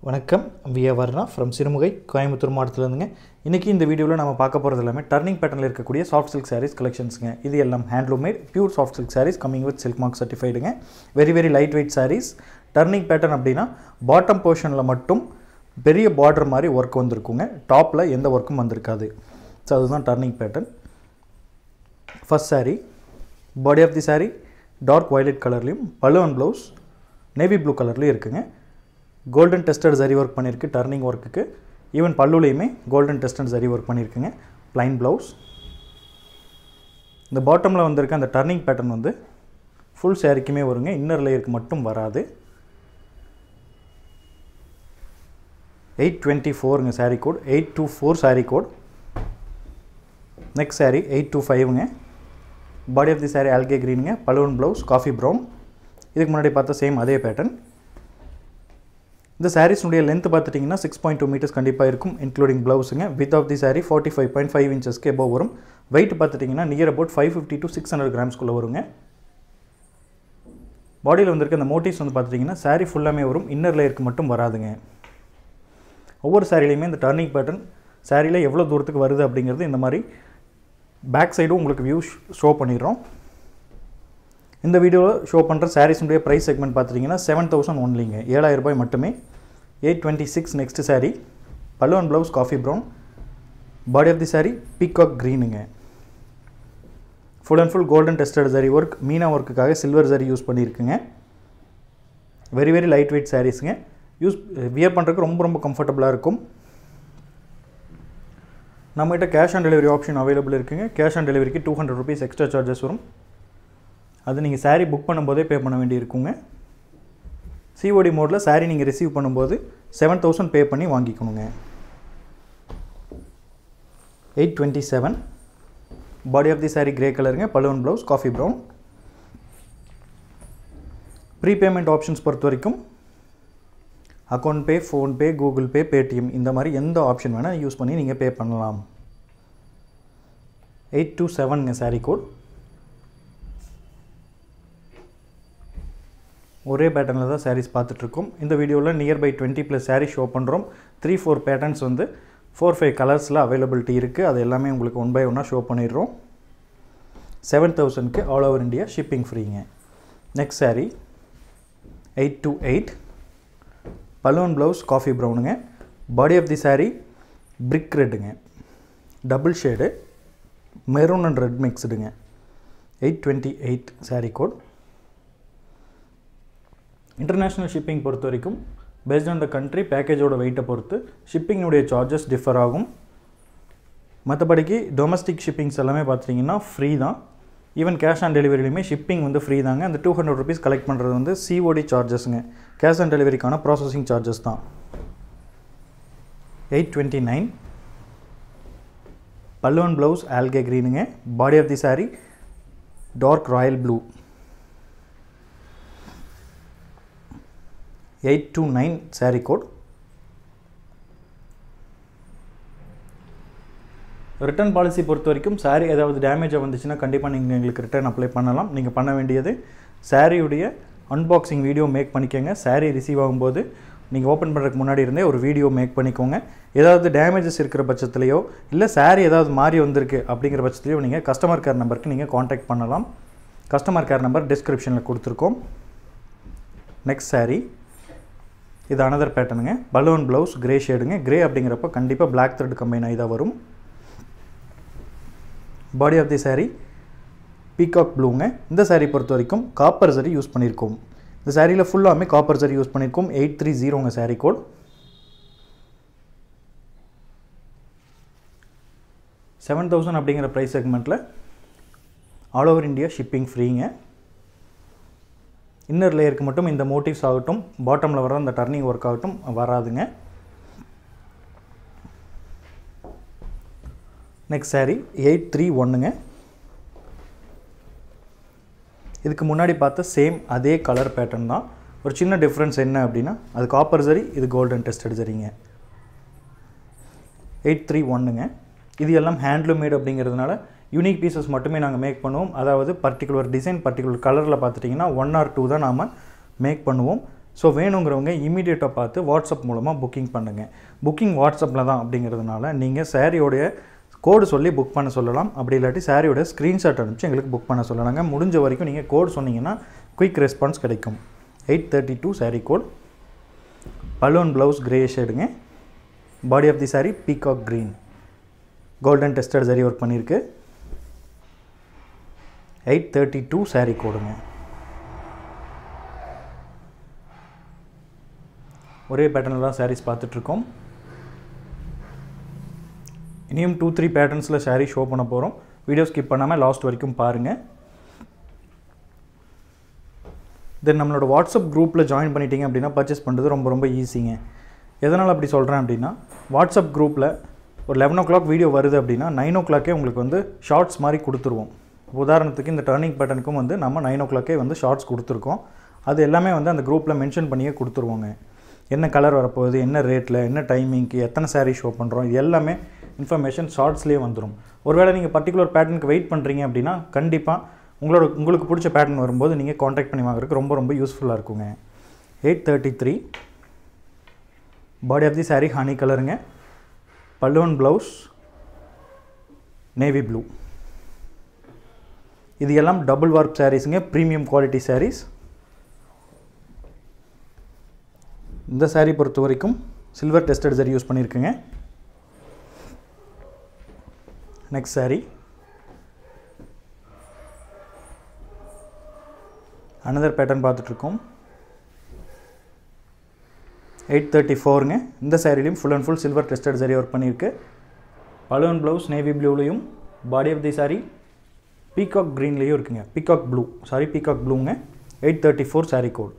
வணக்கம் வியா வர்ணா ஃப்ரம் சிறுமுகை கோயம்புத்தூர் மாவட்டத்திலேருந்துங்க இன்றைக்கி இந்த வீடியோவில் நம்ம பார்க்க போகிறது எல்லாமே டர்னிங் பேட்டர்னில் இருக்கக்கூடிய சாஃப்ட் சில்க் சாரீஸ் கலெக்ஷன்ஸுங்க இது எல்லாம் handloom made pure soft silk sarees coming with silk mark சர்டிஃபைடுங்க very very light weight sarees turning pattern அப்படின்னா பாட்டம் போர்ஷனில் மட்டும் பெரிய பார்டர் மாதிரி ஒர்க் வந்திருக்குங்க டாப்பில் எந்த ஒர்க்கும் வந்திருக்காது ஸோ அதுதான் turning pattern first saree body of the saree dark violet கலர்லேயும் pallu and blouse navy blue கலர்லேயும் இருக்குங்க கோல்டன் டெஸ்டட் சரி ஒர்க் பண்ணியிருக்கு டர்னிங் ஒர்க்குக்கு ஈவன் பல்லுலேயுமே கோல்டன் டெஸ்டட் சரி ஒர்க் பண்ணியிருக்குங்க ப்ளைன் ப்ளவுஸ் இந்த பாட்டமில் வந்திருக்க அந்த டர்னிங் பேட்டர்ன் வந்து ஃபுல் சாரிக்குமே வருங்க இன்னர் லேயருக்கு மட்டும் வராது எயிட் டுவெண்ட்டி ஃபோருங்க saree code eight two four saree code next saree eight two ஃபைவ்ங்க body of the saree algae க்ரீனுங்க பலூன் ப்ளவுஸ் காஃபி ப்ரௌன் இதுக்கு முன்னாடி பார்த்த சேம் அதே பேட்டர்ன் இந்த சாரீஸ்னுடைய லென்த் பார்த்துட்டிங்கன்னா சிக்ஸ் பாயிண்ட் டூ மீட்டர்ஸ் கண்டிப்பாக இருக்கும் இன்க்ளூடிங் ப்ளவுஸுங்க width of the saree forty five point five இன்ச்சஸ்க்கு எபோவ் வரும் வெயிட் பார்த்துட்டிங்கன்னா near about five fifty to six hundred கிராம்ஸ்குள்ளே வருங்க பாடியில் வந்திருக்க அந்த மோட்டிவ்ஸ் வந்து பார்த்துட்டிங்கன்னா சாரீ ஃபுல்லாமே வரும் இன்னர் லேயருக்கு மட்டும் வராதுங்க ஒவ்வொரு சாரிலையுமே இந்த டர்னிங் பேட்டர்ன் சாரியில் எவ்வளோ தூரத்துக்கு வருது அப்படிங்கிறது இந்த மாதிரி பேக் சைடும் உங்களுக்கு வியூ ஷோ பண்ணிடுறோம் இந்த வீடியோவில் ஷோ பண்ணுற சாரீஸுடைய ப்ரைஸ் செக்மெண்ட் பார்த்துட்டிங்கன்னா செவன் தௌசண்ட் ஒன்லிங்க ஏழாயிரம் ரூபாய் மட்டுமே eight twenty six next saree pallu and blouse coffee brown body of the saree peacock க்ரீனுங்க full and full golden tested zari work meena ஒர்க்குக்காக சில்வர் சரி யூஸ் பண்ணியிருக்குங்க வெரி வெரி லைட் வெயிட் சாரீஸுங்க யூஸ் வியர் பண்ணுறதுக்கு ரொம்ப ரொம்ப கம்ஃபர்டபுளாக இருக்கும் நம்மகிட்ட cash on delivery option available இருக்குங்க கேஷ் ஆன் டெலிவரிக்கு two hundred rupees extra charges வரும் அது நீங்கள் சாரீ புக் பண்ணும்போதே பே பண்ண வேண்டியிருக்குங்க சிஓடி மோடில் சாரீ நீங்கள் ரிசீவ் பண்ணும்போது செவன் தௌசண்ட் பே பண்ணி வாங்கிக்கணுங்க eight twenty seven body of the saree grey கலருங்க balloon blouse coffee brown prepayment options பொறுத்த வரைக்கும் account pay PhonePe Google pay Paytm இந்த மாதிரி எந்த ஆப்ஷன் வேணால் யூஸ் பண்ணி நீங்கள் பே பண்ணலாம் எயிட் டூ செவனுங்க சாரீ கோட் ஒரே பேட்டர்னில் தான் சாரீஸ் பார்த்துட்ருக்கோம் இந்த வீடியோவில் nearby twenty plus saree show பண்ணுறோம் த்ரீ ஃபோர் பேட்டர்ன்ஸ் வந்து ஃபோர் ஃபைவ் கலர்ஸில் அவைலபிலிட்டி இருக்குது அது எல்லாமே உங்களுக்கு ஒன் பை ஒன்னாக ஷோ பண்ணிடுறோம் செவன் தௌசண்ட்க்கு ஆல் ஓவர் இந்தியா ஷிப்பிங் ஃப்ரீங்க next saree eight two eight balloon blouse coffee ப்ரௌனுங்க body of the saree brick ரெட்டுங்க double shade maroon and red மிக்ஸ்டுங்க eight twenty eight sari code international shipping பொறுத்த வரைக்கும் based on the country பேக்கேஜோட வெயிட்டை பொறுத்து ஷிப்பிங்கினுடைய charges differ ஆகும் மற்றபடிக்கு டொமஸ்டிக் ஷிப்பிங்ஸ் எல்லாமே பார்த்துட்டிங்கன்னா ஃப்ரீ தான் ஈவன் கேஷ் ஆன் டெலிவரிலையுமே ஷிப்பிங் வந்து ஃப்ரீ தாங்க அந்த டூ ஹண்ட்ரட் ருபீஸ் கலெக்ட் பண்ணுறது வந்து சிஓடி சார்ஜஸ்ங்க கேஷ் ஆன் டெலிவரிக்கான ப்ராசஸிங் சார்ஜஸ் தான் எயிட் டுவெண்ட்டி நைன் பல்லுவன் ப்ளவுஸ் ஆல்கே க்ரீனுங்க body of the saree dark royal blue eight two nine saree code return policy பொறுத்த வரைக்கும் சாரீ ஏதாவது டேமேஜாக வந்துச்சுன்னா கண்டிப்பாக நீங்கள் எங்களுக்கு ரிட்டர்ன் அப்ளை பண்ணலாம் நீங்கள் பண்ண வேண்டியது சாரியுடைய அன்பாக்சிங் வீடியோ மேக் பண்ணிக்கோங்க சாரீ ரிசீவ் ஆகும்போது நீங்கள் ஓப்பன் பண்ணுறதுக்கு முன்னாடி இருந்தே ஒரு வீடியோ மேக் பண்ணிக்கோங்க ஏதாவது டேமேஜஸ் இருக்கிற பட்சத்துலையோ இல்லை சாரீ ஏதாவது மாறி வந்திருக்கு அப்படிங்கிற பட்சத்துலையோ நீங்கள் கஸ்டமர் கேர் நம்பருக்கு நீங்கள் காண்டாக்ட் பண்ணலாம் கஸ்டமர் கேர் நம்பர் டிஸ்கிரிப்ஷனில் கொடுத்துருக்கோம் நெக்ஸ்ட் சாரீ இது அனதர் பேட்டர்னுங்க பலூன் ப்ளவுஸ் கிரே ஷேடுங்க கிரே அப்படிங்கிறப்ப கண்டிப்பாக பிளாக் த்ரெட் கம்பைன் ஆகி தான் வரும் body of the saree peacock ப்ளூங்க இந்த சாரீ பொறுத்த வரைக்கும் காப்பர் சரி யூஸ் பண்ணியிருக்கோம் இந்த சாரியில் ஃபுல்லாமே காப்பர் சரி யூஸ் பண்ணியிருக்கோம் எயிட் த்ரீ ஜீரோங்க சாரீ கோட் செவன் தௌசண்ட் அப்படிங்கிற ப்ரைஸ் செக்மெண்ட்டில் ஆல் ஓவர் இந்தியா ஷிப்பிங் ஃப்ரீங்க இன்னர் லேயருக்கு மட்டும் இந்த மோட்டிவ்ஸ் ஆகட்டும் பாட்டமில் வர அந்த டர்னிங் ஒர்க் ஆகட்டும் வராதுங்க நெக்ஸ்ட் சாரீ எயிட் த்ரீ ஒன்றுங்க இதுக்கு முன்னாடி பார்த்த சேம் அதே கலர் பேட்டர்ன் தான் ஒரு சின்ன டிஃப்ரென்ஸ் என்ன அப்படின்னா அது காப்பர் சரி இது கோல்டன் டெஸ்டட் சரிங்க எயிட் த்ரீ ஒன்றுங்க இது எல்லாம் ஹேண்ட்லூம் மேட் அப்படிங்கிறதுனால யூனிக் பீசஸ் மட்டுமே நாங்கள் மேக் பண்ணுவோம் அதாவது பர்டிகுலர் டிசைன் பர்டிகுலர் கலரில் பார்த்துட்டிங்கன்னா ஒன் ஆர் டூ தான் நாம் மேக் பண்ணுவோம் ஸோ வேணுங்கிறவங்க இமீடியட்டாக பார்த்து வாட்ஸ்அப் மூலமாக புக்கிங் பண்ணுங்கள் புக்கிங் வாட்ஸ்அப்பில் தான் அப்படிங்கிறதுனால நீங்கள் சாரியோடைய கோடு சொல்லி புக் பண்ண சொல்லலாம் அப்படி இல்லாட்டி சாரியோட ஸ்க்ரீன்ஷாட் அனுப்பிச்சு எங்களுக்கு புக் பண்ண சொல்லலாங்க முடிஞ்ச வரைக்கும் நீங்கள் கோட் சொன்னீங்கன்னா குயிக் ரெஸ்பான்ஸ் கிடைக்கும் eight thirty two saree code balloon blouse grey ஷேடுங்க body of the saree peacock green golden tested zari work பண்ணியிருக்கு எயிட் தேர்ட்டி டூ சாரீ கோடுங்க ஒரே பேட்டர்னில் தான் சாரீஸ் பார்த்துட்ருக்கோம் இனியும் டூ த்ரீ பேட்டர்ன்ஸில் சாரீ ஷோ பண்ண போகிறோம் வீடியோ ஸ்கிப் பண்ணாமல் லாஸ்ட் வரைக்கும் பாருங்கள் தென் நம்மளோட வாட்ஸ்அப் குரூப்பில் ஜாயின் பண்ணிட்டீங்க அப்படின்னா பர்ச்சேஸ் பண்ணுறது ரொம்ப ரொம்ப ஈஸிங்க எதனால் அப்படி சொல்கிறேன் அப்படின்னா வாட்ஸ்அப் குரூப்பில் ஒரு லெவன் ஓ கிளாக் வீடியோ வருது அப்படின்னா நைன் ஓ கிளாக்கே உங்களுக்கு வந்து ஷார்ட்ஸ் மாதிரி கொடுத்துருவோம் உதாரணத்துக்கு இந்த டர்னிங் பேட்டனுக்கும் வந்து நம்ம நைன் ஓ கிளாக்கே வந்து ஷார்ட்ஸ் கொடுத்துருக்கோம் அது எல்லாமே வந்து அந்த குரூப்பில் மென்ஷன் பண்ணியே கொடுத்துருவோங்க என்ன கலர் வரப்போகுது என்ன ரேட்டில் என்ன டைமிங்க்கு எத்தனை சாரீ ஷோ பண்ணுறோம் இது எல்லாமே இன்ஃபர்மேஷன் ஷார்ட்ஸ்லேயே வந்துடும் ஒருவேளை நீங்கள் பர்டிகுலர் பேட்டர்னுக்கு வெயிட் பண்ணுறீங்க அப்படின்னா கண்டிப்பாக உங்களோட உங்களுக்கு பிடிச்ச பேட்டர்ன் வரும்போது நீங்கள் காண்டாக்ட் பண்ணி வாங்குறதுக்கு ரொம்ப ரொம்ப யூஸ்ஃபுல்லாக இருக்குங்க eight thirty three body of the saree honey கலருங்க பல்லுவன் ப்ளவுஸ் நேவி ப்ளூ இது எல்லாம் டபுள் வார்ப் சாரீஸுங்க ப்ரீமியம் குவாலிட்டி சாரீஸ் இந்த சாரீ பொறுத்த வரைக்கும் சில்வர் டெஸ்டட் சரி யூஸ் பண்ணியிருக்குங்க நெக்ஸ்ட் சாரீ அனதர் பேட்டர்ன் பார்த்துட்ருக்கோம் எயிட் தேர்ட்டி ஃபோருங்க இந்த சாரிலையும் full and full silver tested zari work பண்ணியிருக்கு பலூன் ப்ளவுஸ் நேவி ப்ளூலையும் body of the saree peacock க்ரீன்லேயும் இருக்குங்க பீகாக் ப்ளூ சாரி பீகாக் ப்ளூங்க eight thirty four saree code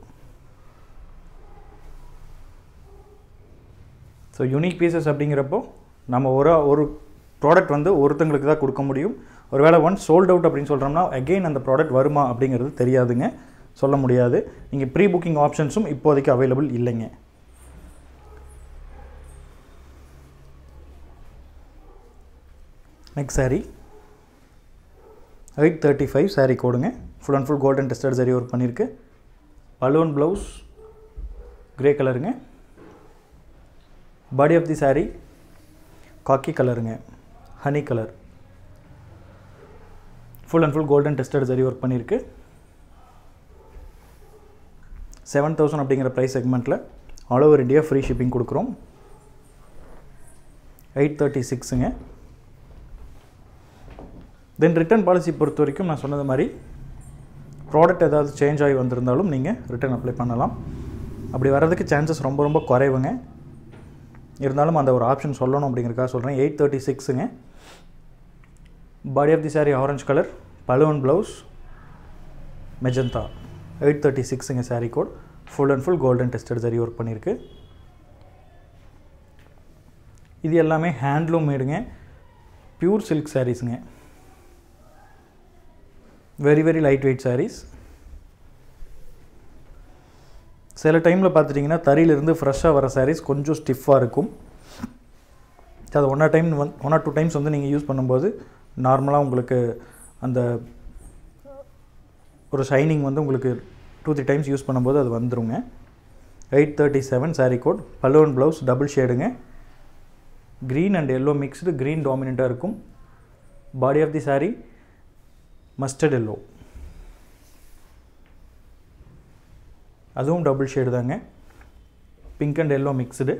so unique pieces அப்படிங்கிறப்போ நம்ம ஒரு ஒரு ப்ராடக்ட் வந்து ஒருத்தங்களுக்கு தான் கொடுக்க முடியும் ஒருவேளை ஒன்ஸ் சோல்ட் அவுட் அப்படின்னு சொல்கிறோம்னா அகெயின் அந்த ப்ராடக்ட் வருமா அப்படிங்கிறது தெரியாதுங்க சொல்ல முடியாது நீங்கள் ப்ரீ புக்கிங் ஆப்ஷன்ஸும் இப்போதைக்கு அவைலபிள் இல்லைங்க next saree eight thirty five saree கோடுங்க full and full golden tested zari work பண்ணியிருக்கு பலூன் ப்ளவுஸ் கிரே கலருங்க body of the saree khaki கலருங்க honey colour full and full golden tested zari work பண்ணியிருக்கு seven thousand அப்படிங்கிற price செக்மெண்ட்டில் all over India free shipping கொடுக்குறோம் eight thirty சிக்ஸுங்க then return policy பொறுத்த வரைக்கும் நான் சொன்னது மாதிரி ப்ராடக்ட் ஏதாவது சேஞ்ச் ஆகி வந்திருந்தாலும் நீங்கள் ரிட்டர்ன் அப்ளை பண்ணலாம் அப்படி வர்றதுக்கு சான்சஸ் ரொம்ப ரொம்ப குறைவுங்க இருந்தாலும் அந்த ஒரு ஆப்ஷன் சொல்லணும் அப்படிங்கிறக்காக சொல்கிறேன் எயிட் தேர்ட்டி சிக்ஸுங்க body of the saree orange colour balloon blouse magenta eight thirty சிக்ஸுங்க saree code full and full golden tested zari work பண்ணியிருக்கு இது எல்லாமே ஹேண்ட்லூம் மேடுங்க பியூர் சில்க் சாரீஸுங்க very very light weight sarees சில டைமில் பார்த்துட்டிங்கன்னா தறியிலிருந்து ஃப்ரெஷ்ஷாக வர சாரீஸ் கொஞ்சம் ஸ்டிஃபாக இருக்கும் அது one or time one one or two times வந்து நீங்கள் யூஸ் பண்ணும்போது நார்மலாக உங்களுக்கு அந்த ஒரு ஷைனிங் வந்து உங்களுக்கு டூ த்ரீ டைம்ஸ் யூஸ் பண்ணும்போது அது வந்துருங்க eight thirty seven saree code balloon blouse double ஷேடுங்க green and yellow mixed green டாமினண்ட்டாக இருக்கும் body of the saree mustard yellow அதுவும் டபுள் ஷேடு தாங்க pink and yellow mixed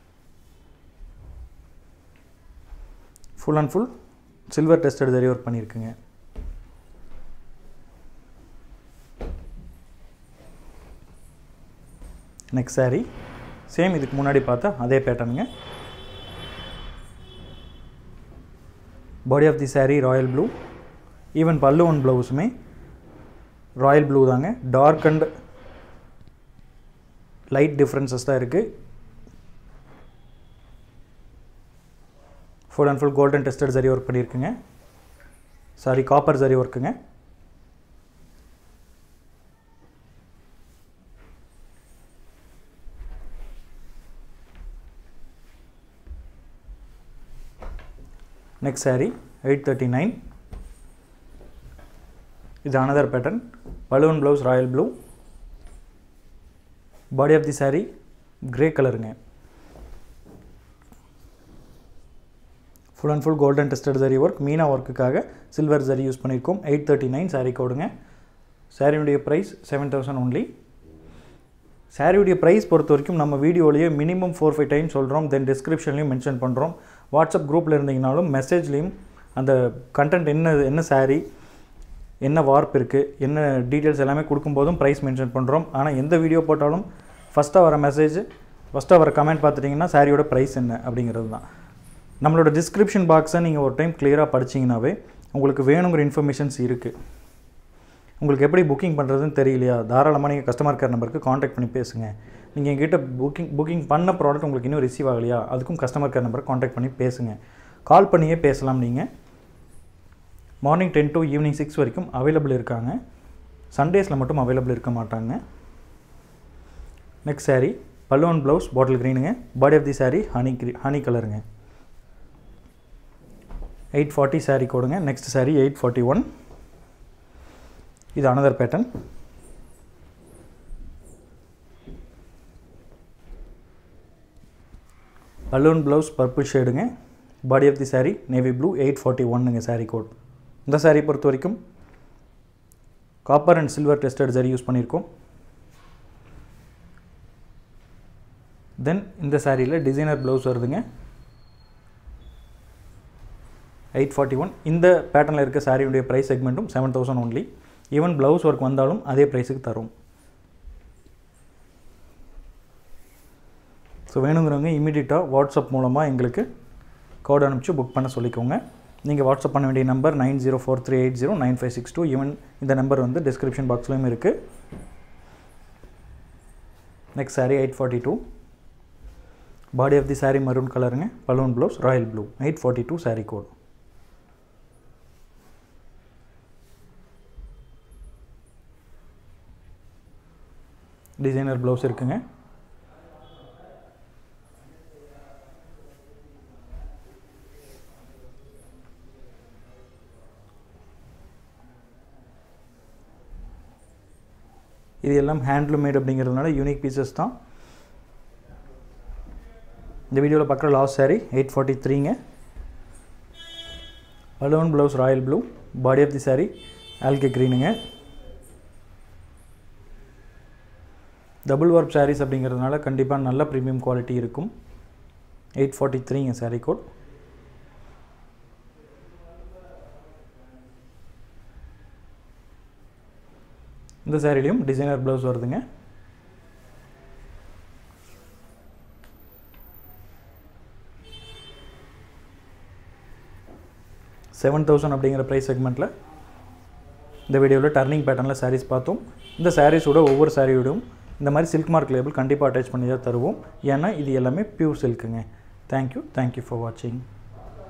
full and full silver tested zari work பண்ணியிருக்குங்க next saree same இதுக்கு முன்னாடி பார்த்தா அதே பேட்டர்னுங்க body of the saree royal blue even pallu ஒன் ப்ளவுஸுமே ராயல் ப்ளூ தாங்க டார்க் அண்ட் லைட் டிஃப்ரென்சஸ் தான் இருக்குது full and full golden tested zari work பண்ணியிருக்குங்க சாரி காப்பர் சரி ஒர்க்குங்க next saree eight thirty nine இது another pattern balloon blouse royal blue body of the saree grey கலருங்க full and full golden tested zari work meena ஒர்க்குக்காக silver zari use பண்ணியிருக்கோம் eight thirty nine saree கோடுங்க சாரியுடைய price seven thousand only சாரியுடைய price பொறுத்த வரைக்கும் நம்ம வீடியோலேயே மினிமம் ஃபோர் ஃபைவ் டைம் சொல்கிறோம் தென் டிஸ்கிரிப்ஷன்லையும் மென்ஷன் பண்ணுறோம் வாட்ஸ்அப் குரூப்பில் இருந்தீங்கனாலும் மெசேஜ்லேயும் அந்த கண்டென்ட் என்ன என்ன சாரீ என்ன வார்ப் இருக்குது என்ன டீட்டெயில்ஸ் எல்லாமே கொடுக்கும்போதும் ப்ரைஸ் மென்ஷன் பண்ணுறோம் ஆனால் எந்த வீடியோ போட்டாலும் ஃபஸ்ட்டாக வர மெசேஜ் ஃபஸ்ட்டாக வர கமெண்ட் பார்த்துட்டிங்கன்னா சாரியோட ப்ரைஸ் என்ன அப்படிங்கிறது தான் நம்மளோட டிஸ்கிரிப்ஷன் பாக்ஸை நீங்கள் ஒரு டைம் கிளியராக படிச்சிங்கனாவே உங்களுக்கு வேணுங்கிற இன்ஃபர்மேஷன்ஸ் இருக்குது உங்களுக்கு எப்படி புக்கிங் பண்ணுறதுன்னு தெரியலையா தாராளமாக நீங்கள் கஸ்டமர் கேர் நம்பருக்கு காண்டாக்ட் பண்ணி பேசுங்க நீங்கள் எங்கிட்ட புக்கிங் புக்கிங் பண்ண ப்ராடக்ட் உங்களுக்கு இன்னும் ரிசீவ் ஆகலையா அதுக்கும் கஸ்டமர் கேர் நம்பருக்கு காண்டாக்ட் பண்ணி பேசுங்க கால் பண்ணியே பேசலாம் நீங்கள் morning ten to evening six வரைக்கும் அவைலபிள் இருக்காங்க சண்டேஸில் மட்டும் அவைலபிள் இருக்க மாட்டாங்க நெக்ஸ்ட் saree பல்லுவன் ப்ளவுஸ் பாட்டில் க்ரீனுங்க body of the saree honey க்ரீ ஹனி கலருங்க எயிட் ஃபார்ட்டி saree கோடுங்க next saree eight forty one இது another pattern balloon blouse purple ஷேடுங்க body of the saree navy blue eight forty ஒன்னுங்க saree code இந்த saree பொறுத்த வரைக்கும் copper and silver tested zari use பண்ணியிருக்கோம் தென் இந்த சாரியில் டிசைனர் ப்ளவுஸ் வருதுங்க எயிட் ஃபார்ட்டி ஒன் இந்த பேட்டர்னில் இருக்க சாரியுடைய ப்ரைஸ் செக்மெண்ட்டும் seven thousand only even blouse work வந்தாலும் அதே ப்ரைஸுக்கு தரும் ஸோ வேணுங்கிறவங்க இமீடியட்டாக வாட்ஸ்அப் மூலமாக எங்களுக்கு கோட் அனுப்பிச்சு புக் பண்ண சொல்லிக்கோங்க நீங்கள் வாட்ஸ்அப் பண்ண வேண்டிய number nine zero four three eight zero nine five six two even இந்த நம்பர் வந்து டிஸ்கிரிப்ஷன் பாக்ஸ்லையும் இருக்குது next saree eight forty two body of the saree maroon கலருங்க balloon blouse royal blue eight forty two saree code designer blouse இருக்குங்க இது எல்லாம் handloom made அப்படிங்கிறதுனால unique pieces தான் இந்த வீடியோவில் பார்க்குற லாஸ்ட் சாரீ எயிட் ஃபார்ட்டி த்ரீங்க balloon blouse royal blue body of the saree algae க்ரீனுங்க double work sarees அப்படிங்கிறதுனால கண்டிப்பாக நல்ல ப்ரீமியம் குவாலிட்டி இருக்கும் எயிட் ஃபார்ட்டி த்ரீங்க சாரீ கோட் இந்த சாரிலையும் டிசைனர் ப்ளவுஸ் வருதுங்க செவன் தௌசண்ட் அப்படிங்கிற ப்ரைஸ் செக்மெண்ட்டில் இந்த வீடியோவில் டர்னிங் பேட்டர்னில் சாரீஸ் பார்த்தோம் இந்த சாரீஸோட ஒவ்வொரு சாரியோடும் இந்த மாதிரி சில்க் மார்க் லேபிள் கண்டிப்பாக அட்டாச் பண்ணி தான் தருவோம் ஏன்னா இது எல்லாமே பியூர் சில்க்குங்க தேங்க்யூ தேங்க்யூ ஃபார் வாட்சிங்